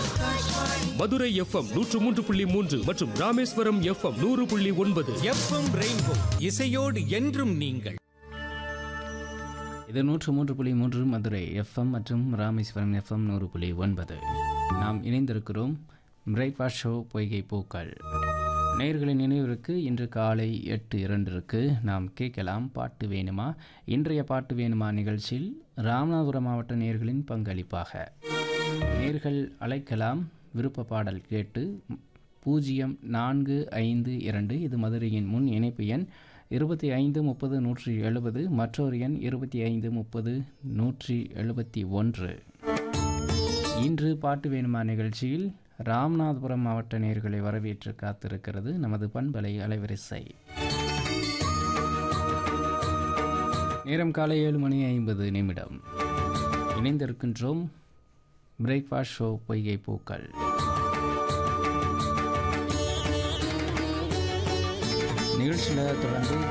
Madurai FM நூற்று மூன்று புள்ளி மூன்று மற்றும் ராமேஸ்வரம் எஃப்எம் நூறு புள்ளி ஒன்பது எஃப்எம் ரெயின்போ இசையோடு என்றும் நீங்கள் இது நூற்று மூன்று புள்ளி மூன்று மதுரை எஃப்எம் மற்றும் ராமேஸ்வரம் எஃப்எம் நூறு புள்ளி ஒன்பது நாம் இணைந்திருக்கிறோம் பிரேக்ஃபாஸ்ட் ஷோ பொய்கை பூக்கள் நேர்களின் நினைவிற்கு இன்று காலை எட்டு இரண்டிற்கு நாம் கேட்கலாம் பாட்டு வேணுமா இன்றைய பாட்டு வேணுமா நிகழ்ச்சியில் ராமநாதபுரம் மாவட்ட நேர்களின் பங்களிப்பாக நேர்கள் அழைக்கலாம் விருப்ப பாடல் கேட்டு பூஜ்ஜியம் நான்கு ஐந்து இரண்டு இது மதுரையின் முன் இணைப்பு எண் இருபத்தி ஐந்து முப்பது நூற்றி எழுபது மற்றொரு எண் இருபத்தி ஐந்து முப்பது நூற்றி எழுபத்தி ஒன்று இன்று பாட்டு வேணுமா நிகழ்ச்சியில் ராமநாதபுரம் மாவட்ட நேர்களை வரவேற்று காத்திருக்கிறது நமது பண்பலை அலைவரிசை நேரம் காலை ஏழு மணி ஐம்பது நிமிடம் இணைந்திருக்கின்றோம் பிரேக்ஃபாஸ்ட் ஷோ பொய்கை பூக்கள் நிகழ்ச்சியில் தொடர்ந்து